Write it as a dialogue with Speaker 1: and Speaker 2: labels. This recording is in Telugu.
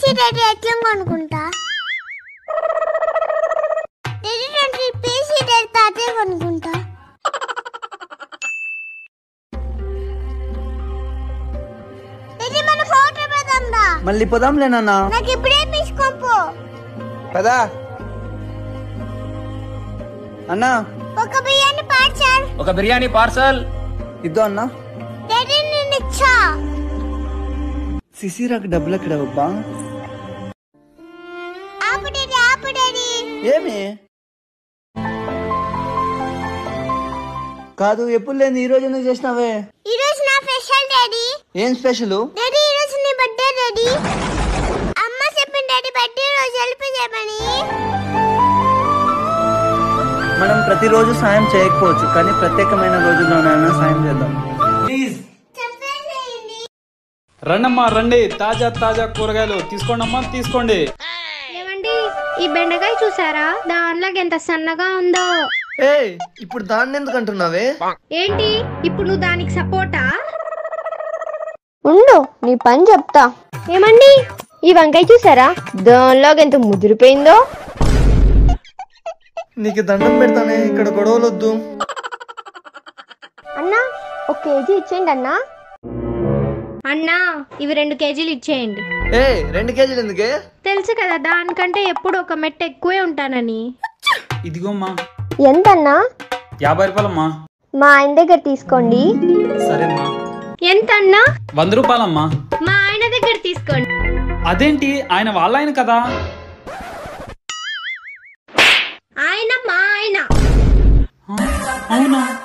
Speaker 1: పీసీ డాడీ ఎట్లా కొనుక్కుంటా డాడీ ట్వంటీ పీసీ డాడీ తాతే కొనుక్కుంటా డాడీ మన ఫోటో పెడదాం రా
Speaker 2: మళ్ళీ పోదాంలే నాన్న
Speaker 1: నాకు ఇప్పుడే తీసుకోపో
Speaker 2: పదా అన్నా
Speaker 1: ఒక బియ్యాన్ని పార్సల్
Speaker 3: ఒక బిర్యానీ పార్సల్
Speaker 2: ఇద్దో అన్నా
Speaker 1: డాడీ నేను ఇచ్చా
Speaker 2: సిసిరాకు డబ్బులు ఎక్కడ అబ్బా
Speaker 1: ఆపు డాడీ ఆపు డాడీ
Speaker 2: ఏమి కాదు ఎప్పుడు లేని ఈ రోజు ఎందుకు చేసినావే
Speaker 1: ఈ రోజు నా స్పెషల్ డాడీ
Speaker 2: ఏం స్పెషల్
Speaker 1: డాడీ ఈ రోజు నీ బర్త్డే డాడీ అమ్మ చెప్పింది డాడీ బర్త్డే రోజు హెల్ప్ చేయమని
Speaker 2: మనం ప్రతిరోజు సాయం చేయకపోవచ్చు కానీ ప్రత్యేకమైన రోజుల్లోనైనా సాయం చేద్దాం ప్లీజ్
Speaker 1: చెప్పేసేయండి
Speaker 4: రండమ్మా రండి తాజా తాజా కూరగాయలు తీసుకోండి అమ్మా తీసుకోండి
Speaker 5: ఏమండి ఈ బెండకాయ చూసారా దానిలోకి ఎంత సన్నగా ఉందో
Speaker 2: ఏ ఇప్పుడు దాన్ని ఎందుకు అంటున్నావే
Speaker 5: ఏంటి ఇప్పుడు నువ్వు దానికి సపోర్టా
Speaker 6: ఉండు నీ పని చెప్తా ఏమండి ఈ వంకాయ చూసారా దానిలోకి ఎంత ముదిరిపోయిందో
Speaker 2: నీకు దండం పెడతానే ఇక్కడ గొడవలు వద్దు
Speaker 6: అన్నా ఒక కేజీ ఇచ్చేయండి అన్నా
Speaker 5: అన్నా ఇవి రెండు కేజీలు ఇచ్చేయండి
Speaker 2: ఏ రెండు కేజీలు ఎందుకే
Speaker 5: తెలుసు కదా దానికంటే ఎప్పుడు ఒక మెట్ట ఎక్కువే ఉంటానని
Speaker 4: ఇదిగోమ్మా
Speaker 6: ఎంతన్నా
Speaker 4: యాభై రూపాయలమ్మా
Speaker 6: మా ఆయన దగ్గర తీసుకోండి
Speaker 4: సరేమ్మా
Speaker 5: ఎంత అన్నా
Speaker 4: వంద రూపాయలమ్మా
Speaker 5: మా ఆయన దగ్గర తీసుకోండి
Speaker 4: అదేంటి ఆయన వాళ్ళ ఆయన కదా
Speaker 5: ఆయన మా ఆయన
Speaker 4: ఆ, అవునా